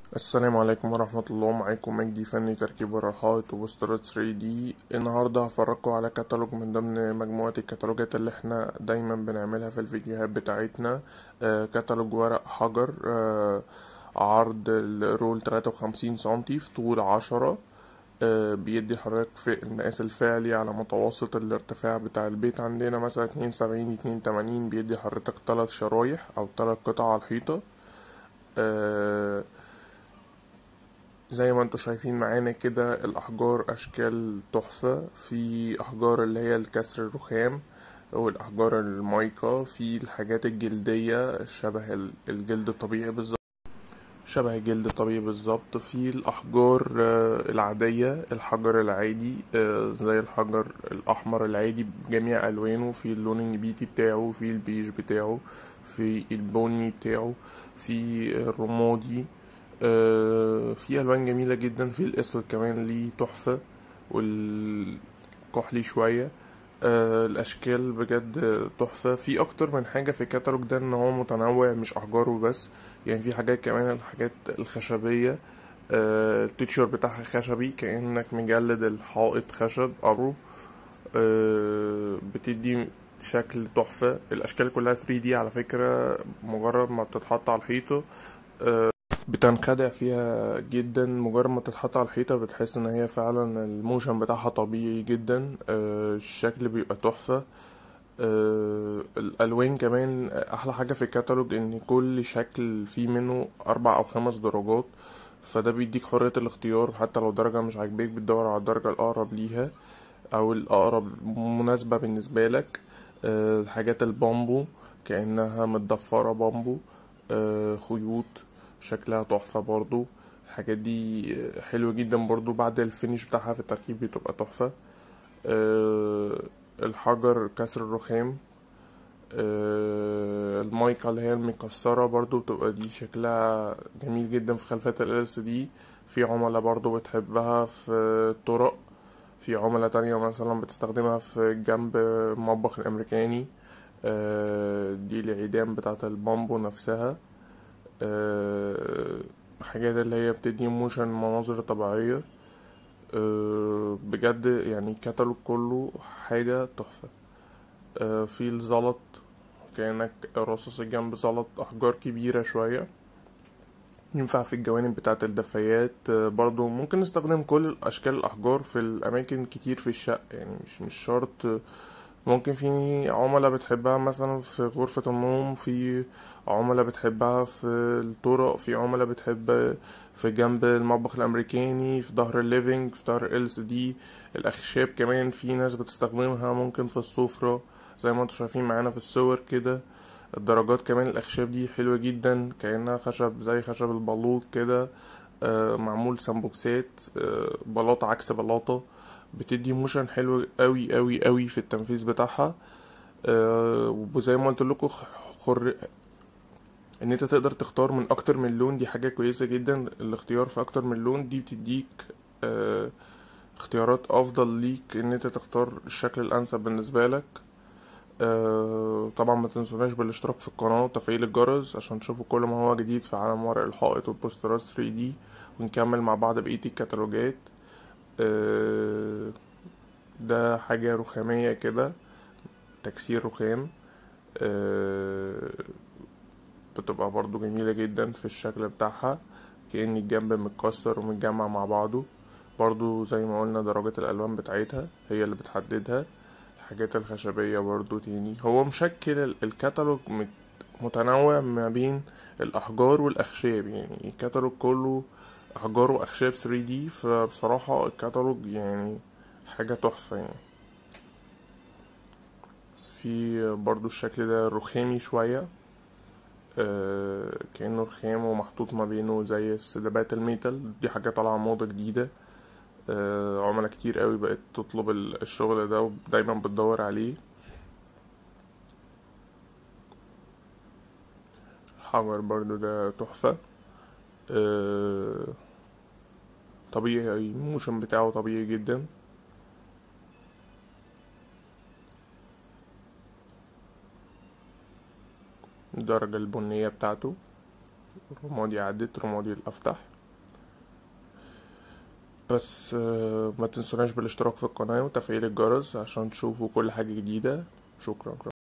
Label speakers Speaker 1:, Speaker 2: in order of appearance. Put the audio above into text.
Speaker 1: السلام عليكم ورحمة الله معاكم مجدي فني تركيب ورقات وبوسترات 3D النهاردة هفرجكم على كتالوج من ضمن مجموعة الكتالوجات اللي احنا دايما بنعملها في الفيديوهات بتاعتنا آه كتالوج ورق حجر آه عرض الرول 53 سنتي في طول عشرة آه بيدي حضرتك في المقاس الفعلي على متوسط الارتفاع بتاع البيت عندنا مثلا اتنين سبعين اتنين تمانين بيدي حضرتك تلات شرايح أو تلات قطع على الحيطة آه زي ما انتوا شايفين معانا كده الأحجار أشكال تحفة في أحجار اللي هي الكسر الرخام والأحجار المايكا في الحاجات الجلدية شبه ال- الجلد الطبيعي بالظبط شبه الجلد الطبيعي بالظبط في الأحجار آه، العادية الحجر العادي آه، زي الحجر الأحمر العادي بجميع ألوانه في اللون النبيتي بتاعه في البيج بتاعه في البني بتاعه في الرمادي آه، في ألوان جميلة جدا في الأسود كمان ليه تحفة والكحلي شوية آه، الأشكال بجد تحفة في أكتر من حاجة في الكتالوج ده إن هو متنوع مش أحجاره بس يعني في حاجات كمان الحاجات الخشبية آه، التيتشر بتاعها خشبي كأنك مجلد الحائط خشب أرو آه، بتدي شكل تحفة الأشكال كلها 3D على فكرة مجرد ما بتتحط على الحيطة بتنخدع فيها جدا مجرد ما تتحط على الحيطة بتحس ان هي فعلا الموشن بتاعها طبيعي جدا آه، الشكل بيبقى تحفة آه، الألوان كمان أحلى حاجة في الكتالوج إن كل شكل فيه منه أربع أو خمس درجات فده بيديك حرية الاختيار حتى لو درجة مش عاجباك بتدور على الدرجة الأقرب ليها أو الأقرب مناسبة بالنسبة لك آه، الحاجات البامبو كأنها متضفرة بامبو آه، خيوط شكلها تحفة برضو الحاجات دي حلوة جدا برضو بعد الفينش بتاعها في التركيب بتبقى تحفة آه، الحجر كسر الرخام آه، المايكا اللي هي المكسرة برضو بتبقى دي شكلها جميل جدا في خلفية ال LCD في عملاء برضو بتحبها في الطرق في عملاء تانية مثلا بتستخدمها في جنب المطبخ الأمريكاني آه، دي العيدان بتاعة البامبو نفسها آه، حاجات اللي هي بتدي موشن مناظر طبيعية آه، بجد يعني الكتالوج كله حاجة تحفة آه، في الزلط كأنك راصص الجنب زلط أحجار كبيرة شوية ينفع في الجوانب بتاعة الدفايات آه، برضو ممكن نستخدم كل أشكال الأحجار في الأماكن كتير في الشقة يعني مش مش شرط آه، ممكن في عملاء بتحبها مثلا في غرفة النوم في عملاء بتحبها في الطرق في عملاء بتحب في جنب المطبخ الأمريكاني في ظهر الليفينج في ظهر ال سي دي الأخشاب كمان في ناس بتستخدمها ممكن في السفرة زي ما انتوا شايفين معانا في الصور كده الدرجات كمان الأخشاب دي حلوة جدا كأنها خشب زي خشب البلوط كده آه، معمول سامبوكسات آه، بلاطة عكس بلاطة بتدي موشن حلو قوي قوي قوي في التنفيذ بتاعها آه، وزي ما قلت لكم خر... ان انت تقدر تختار من اكتر من لون دي حاجة كويسة جدا الاختيار في اكتر من لون دي بتديك آه، اختيارات افضل ليك ان انت تختار الشكل الانسب بالنسبة لك آه، طبعا ما تنسوناش بالاشتراك في القناة وتفعيل الجرس عشان تشوفوا كل ما هو جديد في عالم ورق الحائط والبوسترات 3D ونكمل مع بعض بقية الكتالوجات آه، ده حاجة رخامية كده تكسير رخام آه، بتبقى برضو جميلة جدا في الشكل بتاعها كأن الجنب متكسر ومتجمع مع بعضه برضو زي ما قلنا درجات الألوان بتاعتها هي اللي بتحددها الحاجات الخشبية برضو تاني هو مشكل ال- الكتالوج مت- متنوع ما بين الأحجار والأخشاب يعني الكتالوج كله أحجار وأخشاب 3D فبصراحة الكتالوج يعني حاجة تحفة يعني في برضو الشكل ده رخامي شوية آه، كأنه رخام ومحطوط ما بينه زي السدبات الميتال دي حاجة طالعة موضة جديدة آه، عملاء كتير قوي بقت تطلب ال- الشغل ده ودايما بتدور عليه الحجر برضو ده تحفة آه، طبيعي الموشن بتاعه طبيعي جدا الدرجة البنية بتاعته رمادي عدت رمادي الأفتح بس آه، ما تنسوناش بالاشتراك في القناة وتفعيل الجرس عشان تشوفوا كل حاجة جديدة شكرا